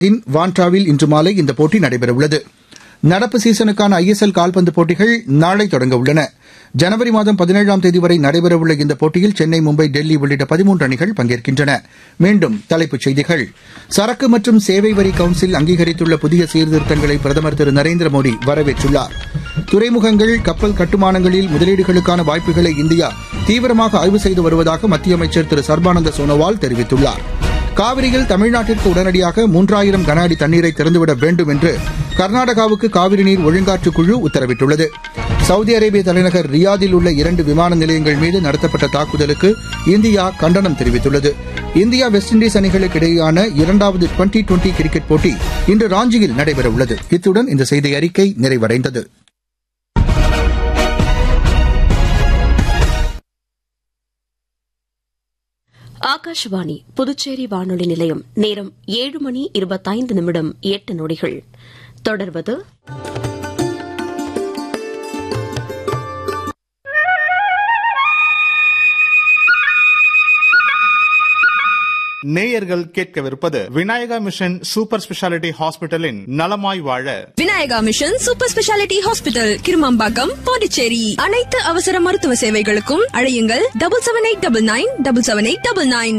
இன் வான்ட்ராவில் இன்று மாலை இந்த போட்டி நடைபெறவுள்ளது நடப்பு சீசனுக்கான ஐ எஸ் எல் கால்பந்து போட்டிகள் நாளை தொடங்க உள்ளன ஜனவரி மாதம் பதினேழாம் தேதி வரை நடைபெறவுள்ள இந்த போட்டியில் சென்னை மும்பை டெல்லி உள்ளிட்ட பதிமூன்று அணிகள் பங்கேற்கின்றன மீண்டும் தலைப்புச் செய்திகள் சரக்கு மற்றும் சேவை வரி கவுன்சில் அங்கீகரித்துள்ள புதிய சீர்திருத்தங்களை பிரதமர் திரு நரேந்திர மோடி வரவேற்றுள்ளார் துறைமுகங்கள் கப்பல் கட்டுமானங்களில் முதலீடுகளுக்கான வாய்ப்புகளை இந்தியா தீவிரமாக ஆய்வு செய்து வருவதாக மத்திய அமைச்சர் திரு சர்பானந்த சோனோவால் தெரிவித்துள்ளார் காவிரியில் தமிழ்நாட்டிற்கு உடனடியாக மூன்றாயிரம் கன அடி தண்ணீரை திறந்துவிட வேண்டும் என்று கர்நாடகாவுக்கு காவிரி நீர் ஒழுங்காற்றுக் குழு உத்தரவிட்டுள்ளது சவுதி அரேபிய தலைநகர் ரியாதில் உள்ள இரண்டு விமான நிலையங்கள் மீது நடத்தப்பட்ட தாக்குதலுக்கு இந்தியா கண்டனம் தெரிவித்துள்ளது இந்தியா வெஸ்ட் இண்டீஸ் அணிகளுக்கு இடையேயான இரண்டாவது டுவெண்டி டுவெண்டி கிரிக்கெட் போட்டி இன்று ராஞ்சியில் நடைபெறவுள்ளது இத்துடன் இந்த செய்தி அறிக்கை நிறைவடைந்தது ஆகாஷவாணி புதுச்சேரி வானொலி நிலையம் நேரம் ஏழு மணி இருபத்தைந்து நிமிடம் எட்டு நொடிகள் தொடர்வது நேயர்கள் கேட்கவிருப்பது விநாயகா மிஷன் சூப்பர் ஸ்பெஷாலிட்டி ஹாஸ்பிட்டலின் நலமாய் வாழ Vinayaka mission super speciality hospital Kirumampakkam Pondicherry அனைத்து அவசர மருத்துவ சேவைகளுக்கும் அழையுங்கள் double seven eight double nine double seven eight double nine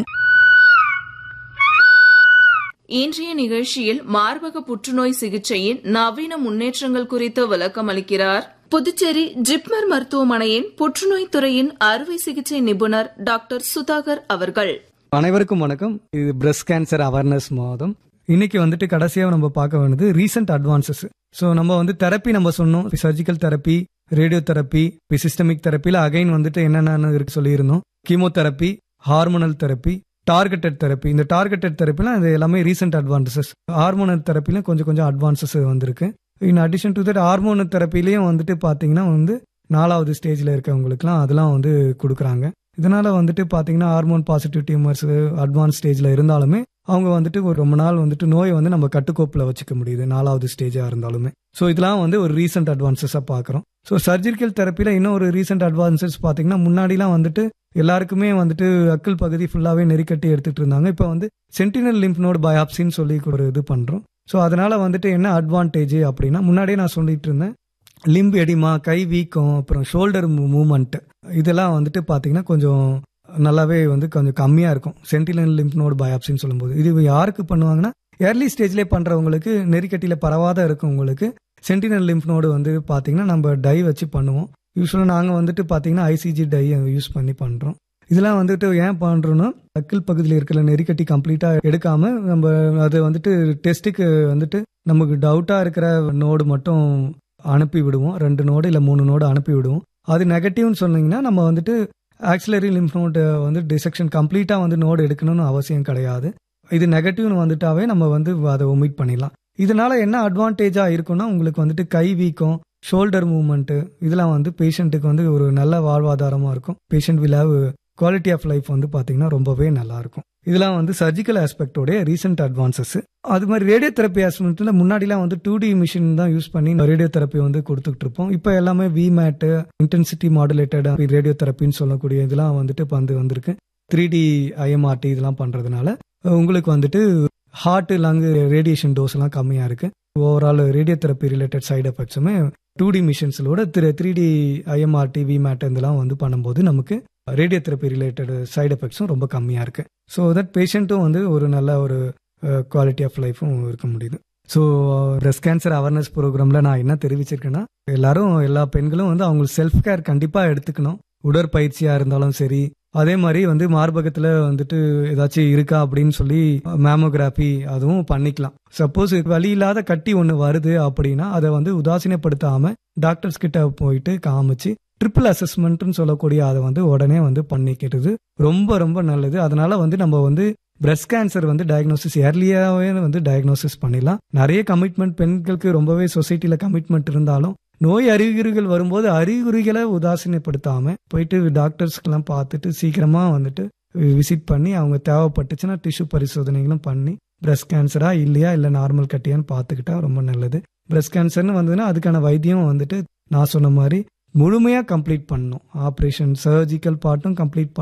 இன்றைய நிகழ்ச்சியில் மார்பக புற்றுநோய் சிகிச்சையின் நவீன முன்னேற்றங்கள் குறித்து விளக்கம் அளிக்கிறார் புதுச்சேரி ஜிப்மர் மருத்துவமனையின் புற்றுநோய் துறையின் அறுவை சிகிச்சை நிபுணர் டாக்டர் சுதாகர் அவர்கள் அனைவருக்கும் வணக்கம் இது பிரஸ்ட் கேன்சர் அவேர்னஸ் மாதம் இன்னைக்கு வந்துட்டு கடைசியாக நம்ம பார்க்க வேண்டியது ரீசெண்ட் அட்வான்சஸ் ஸோ நம்ம வந்து தெரப்பி நம்ம சொன்னோம் surgical therapy radio therapy systemic தெரப்பியில் அகைன் வந்துட்டு என்னென்னு இருக்கு சொல்லியிருந்தோம் chemotherapy hormonal therapy targeted therapy இந்த டார்கெட்டட் தெரப்பிலாம் இது எல்லாமே ரீசெண்ட் அட்வான்சஸ் ஹார்மோனல் தெரப்பிலும் கொஞ்சம் கொஞ்சம் அட்வான்சஸ் வந்திருக்கு in addition to that hormonal தெரப்பிலையும் வந்துட்டு பார்த்தீங்கன்னா வந்து நாலாவது ஸ்டேஜில் இருக்கவங்களுக்குலாம் அதெல்லாம் வந்து கொடுக்குறாங்க இதனால வந்துட்டு பாத்தீங்கன்னா ஹார்மோன் பாசிட்டிவ் டியூமர்ஸ் அட்வான்ஸ் ஸ்டேஜ்ல இருந்தாலுமே அவங்க வந்துட்டு ஒரு ரொம்ப நாள் வந்துட்டு நோயை வந்து நம்ம கட்டுக்கோப்பில் வச்சுக்க முடியுது நாலாவது ஸ்டேஜா இருந்தாலுமே ஸோ இதெல்லாம் வந்து ஒரு ரீசெண்ட் அட்வான்சஸாக பார்க்குறோம் ஸோ சர்ஜிக்கல் தெரப்பியில் இன்னும் ஒரு ரீசெண்ட் அட்வான்சஸ் பார்த்தீங்கன்னா முன்னாடிலாம் வந்துட்டு எல்லாருக்குமே வந்துட்டு அக்கல் பகுதி ஃபுல்லாகவே நெருக்கட்டி எடுத்துட்டு இருந்தாங்க இப்போ வந்து சென்டினல் லிம்ப் நோட் பயாப்சின்னு சொல்லி ஒரு இது பண்ணுறோம் ஸோ அதனால வந்துட்டு என்ன அட்வான்டேஜ் அப்படின்னா முன்னாடியே நான் சொல்லிட்டு இருந்தேன் லிம்பு எடிமா கை வீக்கம் அப்புறம் ஷோல்டர் மூமெண்ட் இதெல்லாம் வந்துட்டு பார்த்தீங்கன்னா கொஞ்சம் நல்லாவே வந்து கொஞ்சம் கம்மியாக இருக்கும் சென்டினல் லிம்ப் நோடு பயாப்சின்னு சொல்லும்போது இது யாருக்கு பண்ணுவாங்கன்னா ஏர்லி ஸ்டேஜ்லேயே பண்ணுறவங்களுக்கு நெருக்கட்டியில் பரவாத இருக்கவங்களுக்கு சென்டினல் லிம்ப் நோடு வந்து பார்த்தீங்கன்னா நம்ம டை வச்சு பண்ணுவோம் யூஸ்வலாக நாங்கள் வந்துட்டு பார்த்தீங்கன்னா ஐசிஜி டை யூஸ் பண்ணி பண்ணுறோம் இதெல்லாம் வந்துட்டு ஏன் பண்ணுறோன்னா அக்கில் பகுதியில் இருக்கிற நெருக்கட்டி கம்ப்ளீட்டாக எடுக்காம நம்ம அது வந்துட்டு டெஸ்ட்டுக்கு வந்துட்டு நமக்கு டவுட்டாக இருக்கிற நோடு மட்டும் அனுப்பி விடுவோம் ரெண்டு நோடு இல்லை மூணு நோடு அனுப்பி விடுவோம் அது நெகட்டிவ்னு சொன்னீங்கன்னா நம்ம வந்துட்டு ஆக்சிலரி லிம்ஃப் நோடு வந்து டிசெக்ஷன் கம்ப்ளீட்டாக வந்து நோடு எடுக்கணும்னு அவசியம் கிடையாது இது நெகட்டிவ்னு வந்துட்டாவே நம்ம வந்து அதை ஒமிட் பண்ணிடலாம் இதனால என்ன அட்வான்டேஜாக இருக்குன்னா உங்களுக்கு வந்துட்டு கை வீக்கம் ஷோல்டர் மூவ்மெண்ட்டு இதெல்லாம் வந்து பேஷண்ட்டுக்கு வந்து ஒரு நல்ல வாழ்வாதாரமாக இருக்கும் patient will have quality of life வந்து பார்த்தீங்கன்னா ரொம்பவே நல்லா இருக்கும் இதெல்லாம் வந்து சர்ஜிக்கல் ஆஸ்பெக்டோடைய ரீசெண்ட் அட்வான்சஸ் அது மாதிரி ரேடியோ தெரப்பி ஆஸ்பெக்ட்ல முன்னாடிலாம் வந்து டூ டி மிஷின் தான் யூஸ் பண்ணி ரேடியோ தெரப்பி வந்து கொடுத்துட்டு இருப்போம் இப்போ எல்லாமே V MAT intensity modulated radio தெரப்பின்னு சொல்லக்கூடிய இதெல்லாம் வந்துட்டு இப்போ வந்து வந்திருக்கு த்ரீ டி ஐஎம்ஆர்டி இதெல்லாம் பண்றதுனால உங்களுக்கு வந்துட்டு ஹார்ட் லங் ரேடியேஷன் டோஸ் எல்லாம் கம்மியா இருக்கு overall radio therapy related side எஃபெக்ட்ஸுமே டூ டி மிஷின்ஸோட three D IMRT V MAT இதெல்லாம் வந்து பண்ணும்போது நமக்கு ரேடியோ தெரப்பி ரிலேட்டட் சைடு எஃபெக்ட்ஸும் ரொம்ப கம்மியாக இருக்கு ஸோ தட் பேஷண்ட்டும் வந்து ஒரு நல்ல ஒரு குவாலிட்டி ஆஃப் லைஃபும் இருக்க முடியுது ஸோ பிரஸ்ட் கேன்சர் அவேர்னஸ் ப்ரோக்ராமில் நான் என்ன தெரிவிச்சிருக்கேன்னா எல்லாரும் எல்லா பெண்களும் வந்து அவங்க செல்ஃப் கேர் கண்டிப்பாக எடுத்துக்கணும் உடற்பயிற்சியாக இருந்தாலும் சரி அதே மாதிரி வந்து மார்பகத்தில் வந்துட்டு ஏதாச்சும் இருக்கா அப்படின்னு சொல்லி மேமோகிராஃபி அதுவும் பண்ணிக்கலாம் சப்போஸ் வலி இல்லாத கட்டி ஒன்று வருது அப்படின்னா அதை வந்து உதாசீனப்படுத்தாமல் டாக்டர்ஸ் கிட்ட போயிட்டு காமிச்சு ட்ரிபிள் அசஸ்மெண்ட்னு சொல்லக்கூடிய அதை வந்து உடனே வந்து பண்ணிக்கிறது ரொம்ப ரொம்ப நல்லது அதனால வந்து நம்ம வந்து பிரஸ்ட் கேன்சர் வந்து டயக்னோசிஸ் ஏர்லியாவே வந்து டயக்னோசிஸ் பண்ணிடலாம் நிறைய கமிட்மெண்ட் பெண்களுக்கு ரொம்பவே சொசைட்டில கமிட்மெண்ட் இருந்தாலும் நோய் அறிகுறிகள் வரும்போது அறிகுறிகளை உதாசீனப்படுத்தாம போயிட்டு டாக்டர்ஸ்க்கெல்லாம் பார்த்துட்டு சீக்கிரமா வந்துட்டு விசிட் பண்ணி அவங்க தேவைப்பட்டுச்சுன்னா டிஷ்யூ பரிசோதனைகளும் பண்ணி பிரஸ்ட் கேன்சரா இல்லையா இல்லை நார்மல் கட்டியான்னு பார்த்துக்கிட்டா ரொம்ப நல்லது பிரஸ்ட் கேன்சர்னு வந்ததுன்னா அதுக்கான வைத்தியம் வந்துட்டு நான் சொன்ன மாதிரி முழுமையாக கம்ப்ளீட் பண்ணணும் ஆப்ரேஷன் சர்ஜிக்கல் பார்ட்டும் கம்ப்ளீட் பண்ணணும்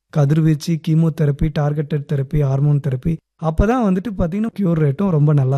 கதிர்வீச்சு chemotherapy targeted therapy hormone therapy அப்பதான் வந்துட்டு பாத்தீங்கன்னா கியூர் ரேட்டும் ரொம்ப நல்லா